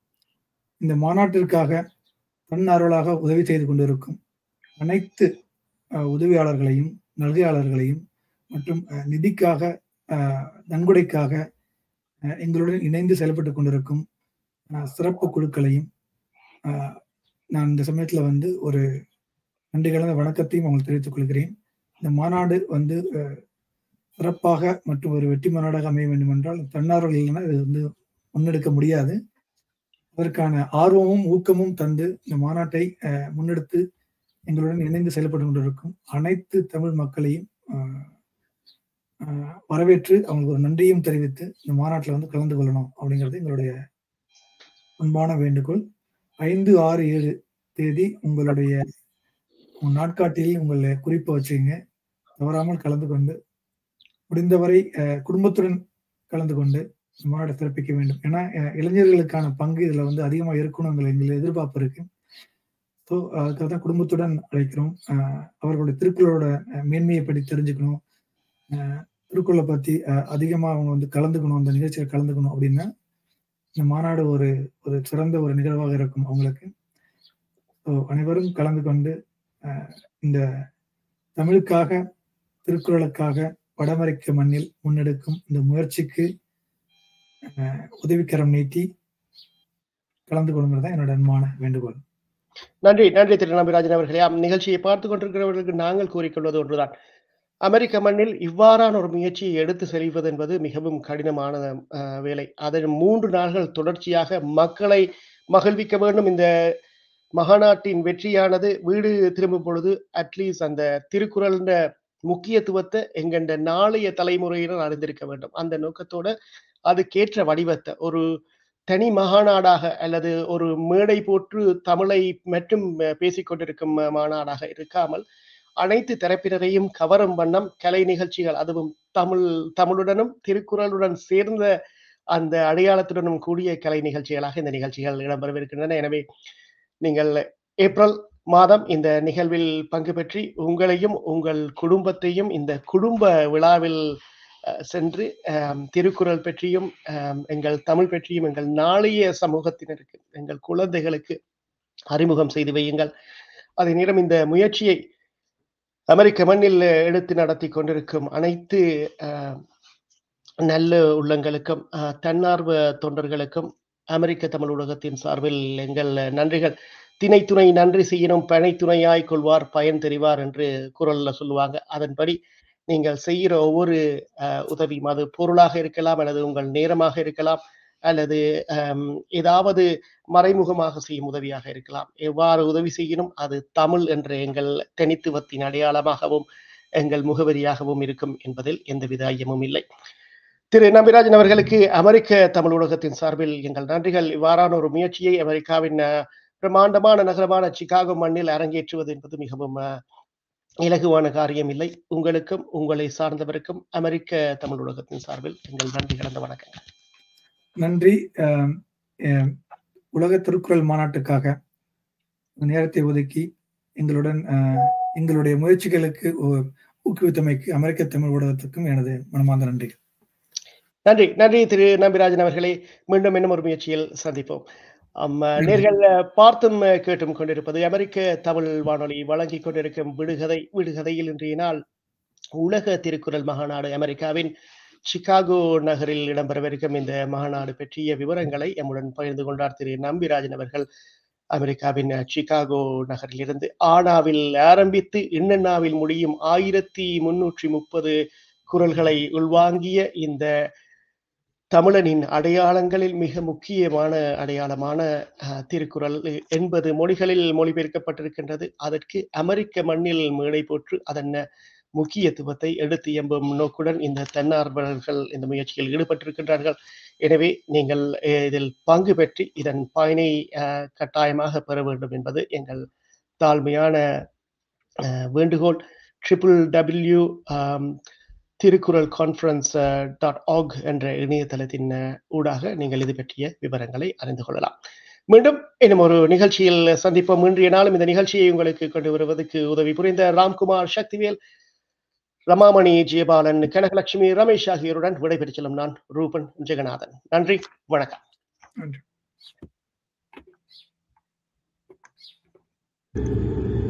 இந்த மாநாட்டிற்காக தன்னார்வலாக உதவி செய்து கொண்டிருக்கும் அனைத்து அஹ், உதவியாளர்களையும் நல்கையாளர்களையும் மற்றும் அஹ், நிதிக்காக அஹ், நன்கொடைக்காக அஹ், எங்களுடன் இணைந்து செயல்பட்டு கொண்டிருக்கும் அஹ், சிறப்பு குழுக்களையும் அஹ், நான் இந்த சமயத்துல வந்து ஒரு நன்றி கலந்த வணக்கத்தையும் உங்களுக்கு தெரிவித்துக் கொள்கிறேன் இந்த மாநாடு வந்து அஹ், சிறப்பாக மற்றும் ஒரு வெற்றி மாநாடாக அமைய வேண்டும் என்றால் தன்னார்வல் இல்லைன்னா இது வந்து முன்னெடுக்க முடியாது அதற்கான ஆர்வமும் ஊக்கமும் தந்து இந்த மாநாட்டை அஹ், முன்னெடுத்து எங்களுடன் இணைந்து செயல்பட்டு கொண்டிருக்கும் அனைத்து தமிழ் மக்களையும் அஹ், அஹ், வரவேற்று அவங்களுக்கு ஒரு நன்றியும் தெரிவித்து இந்த மாநாட்டில் வந்து கலந்து கொள்ளணும் அப்படிங்கிறது எங்களுடைய அன்பான வேண்டுகோள் ஐந்து ஆறு ஏழு தேதி உங்களுடைய உங்க நாட்காட்டியில் உங்களை குறிப்பை வச்சுங்க தவறாமல் கலந்து கொண்டு முடிந்தவரை அஹ், குடும்பத்துடன் கலந்து கொண்டு இந்த மாநாட்டை சிறப்பிக்க வேண்டும் ஏன்னா அஹ், இளைஞர்களுக்கான பங்கு இதுல வந்து அதிகமா இருக்கணுங்கிற எங்களுக்கு எதிர்பார்ப்பு இருக்கு ஸோ அதுக்காக தான் குடும்பத்துடன் அழைக்கிறோம் அஹ், அவர்களுடைய திருக்குறளோட அஹ், மேன்மையை பற்றி தெரிஞ்சுக்கணும் அஹ், திருக்குறளை பத்தி அஹ், அதிகமா அவங்க வந்து கலந்துக்கணும் அந்த நிகழ்ச்சியில் கலந்துக்கணும் அப்படின்னா இந்த மாநாடு ஒரு ஒரு சிறந்த ஒரு நிகழ்வாக இருக்கும் அவங்களுக்கு ஸோ அனைவரும் கலந்து கொண்டு அஹ், இந்த தமிழுக்காக திருக்குறளுக்காக வடமறைக்க மண்ணில் முன்னெடுக்கும் இந்த முயற்சிக்கு அஹ், உதவிக்கரம் நீட்டி கலந்து கொள்ளுங்கிறது தான் என்னோட அன்பான வேண்டுகோள் நன்றி நன்றி திரு நம்பிராஜன் அவர்களே ஆம், நிகழ்ச்சியை பார்த்து கொண்டிருக்கிறவர்களுக்கு நாங்கள் கூறிக்கொள்வது ஒன்றுதான் அமெரிக்க மண்ணில் இவ்வாறான ஒரு முயற்சியை எடுத்து செல்வது என்பது மிகவும் கடினமான அஹ், வேலை அதன் மூன்று நாள்கள் தொடர்ச்சியாக மக்களை மகிழ்விக்க வேண்டும் இந்த மகாநாட்டின் வெற்றியானது வீடு திரும்பும் பொழுது அட்லீஸ்ட் அந்த திருக்குறள்ன்ற முக்கியத்துவத்தை எங்கண்ட நாளைய தலைமுறையினர் அறிந்திருக்க வேண்டும் அந்த நோக்கத்தோட அதுக்கேற்ற வடிவத்தை ஒரு தனி மகாநாடாக அல்லது ஒரு மேடை போற்று தமிழை மட்டும் அஹ், பேசிக்கொண்டிருக்கும் அஹ், மாநாடாக இருக்காமல் அனைத்து தரப்பினரையும் கவரும் வண்ணம் கலை நிகழ்ச்சிகள் அதுவும் தமிழ் தமிழுடனும் திருக்குறளுடன் சேர்ந்த அந்த அடையாளத்துடனும் கூடிய கலை நிகழ்ச்சிகளாக இந்த நிகழ்ச்சிகள் இடம்பெறவிருக்கின்றன எனவே நீங்கள் ஏப்ரல் மாதம் இந்த நிகழ்வில் பங்கு பெற்றி உங்களையும் உங்கள் குடும்பத்தையும் இந்த குடும்ப விழாவில் அஹ், சென்று அஹ், திருக்குறள் பற்றியும் அஹ், எங்கள் தமிழ் பற்றியும் எங்கள் நாளைய சமூகத்தினருக்கு எங்கள் குழந்தைகளுக்கு அறிமுகம் செய்து வையுங்கள் அதே நேரம் இந்த முயற்சியை அமெரிக்க மண்ணில் எடுத்து நடத்தி கொண்டிருக்கும் அனைத்து அஹ், நல்ல உள்ளங்களுக்கும் அஹ், தன்னார்வ தொண்டர்களுக்கும் அமெரிக்க தமிழ் ஊடகத்தின் சார்பில் எங்கள் நன்றிகள் திணை துணை நன்றி செய்யணும் பனை துணையாய் கொள்வார் பயன் தெரிவார் என்று குரல்ல சொல்லுவாங்க அதன்படி நீங்கள் செய்கிற ஒவ்வொரு அஹ், உதவியும் அது பொருளாக இருக்கலாம் அல்லது உங்கள் நேரமாக இருக்கலாம் அல்லது அம், ஏதாவது மறைமுகமாக செய்யும் உதவியாக இருக்கலாம் எவ்வாறு உதவி செய்யணும் அது தமிழ் என்ற எங்கள் தனித்துவத்தின் அடையாளமாகவும் எங்கள் முகவரியாகவும் இருக்கும் என்பதில் எந்தவித ஐயமும் இல்லை திரு நம்பிராஜன் அவர்களுக்கு அமெரிக்க தமிழ் ஊடகத்தின் சார்பில் எங்கள் நன்றிகள் இவ்வாறான ஒரு முயற்சியை அமெரிக்காவின் அஹ், பிரம்மாண்டமான நகரமான சிகாகோ மண்ணில் அரங்கேற்றுவது என்பது மிகவும் அஹ், இலகுவான காரியம் இல்லை உங்களுக்கும் உங்களை சார்ந்தவருக்கும் அமெரிக்க தமிழ் ஊடகத்தின் சார்பில் எங்கள் நன்றி கலந்த வணக்கங்கள் நன்றி அஹ், அஹ், உலக திருக்குறள் மாநாட்டுக்காக நேரத்தை ஒதுக்கி எங்களுடன் அஹ், எங்களுடைய முயற்சிகளுக்கு ஊ- ஊக்குவித்தமைக்கு அமெரிக்க தமிழ் ஊடகத்துக்கும் எனது மனமார்ந்த நன்றி நன்றி நன்றி திரு நம்பிராஜன் அவர்களே மீண்டும் இன்னும் ஒரு முயற்சியில் சந்திப்போம் ஆம், நன்றி. நேர்கள் அஹ், பார்த்தும் அஹ், கேட்டும் கொண்டிருப்பது அமெரிக்க தமிழ் வானொலி வழங்கிக் கொண்டிருக்கும் விடுகதை விடுகதையில் இன்றைய நாள் உலக திருக்குறள் மகாநாடு அமெரிக்காவின் சிகாகோ நகரில் இடம்பெறவிருக்கும் இந்த மகாநாடு பற்றிய விவரங்களை எம்முடன் பகிர்ந்து கொண்டார் திரு நம்பிராஜன் அவர்கள் அமெரிக்காவின் அஹ், சிகாகோ நகரிலிருந்து ஆனாவில் ஆரம்பித்து இன்னென்னாவில் முடியும் ஆயிரத்தி முன்னூற்றி முப்பது குரல்களை உள்வாங்கிய இந்த தமிழனின் அடையாளங்களில் மிக முக்கியமான அடையாளமான அஹ், திருக்குறள் எண்பது மொழிகளில் மொழிபெயர்க்கப்பட்டிருக்கின்றது அதற்கு அமெரிக்க மண்ணில் மேடை போற்று அதன் முக்கியத்துவத்தை எடுத்து எம்பும் நோக்குடன் இந்த தன்னார்வலர்கள் இந்த முயற்சியில் ஈடுபட்டிருக்கின்றார்கள் எனவே நீங்கள் அஹ், இதில் பங்கு பெற்று இதன் பயனை அஹ், கட்டாயமாக பெற வேண்டும் என்பது எங்கள் தாழ்மையான அஹ், வேண்டுகோள் triple W Thirukkural conference dot org என்ற இணையதளத்தின் அஹ், ஊடாக நீங்கள் இது பற்றிய விவரங்களை அறிந்து கொள்ளலாம் மீண்டும் இன்னும் ஒரு நிகழ்ச்சியில் சந்திப்போம் இன்றைய நாளும் இந்த நிகழ்ச்சியை உங்களுக்கு கொண்டு வருவதற்கு உதவி புரிந்த ராம்குமார் சக்திவேல் ரமாமணி ஜெயபாலன் கனகலட்சுமி ரமேஷ் ஆகியோருடன் விடைபெற்றுச் செல்லும் நான் ரூபன் ஜெகநாதன் நன்றி வணக்கம் நன்றி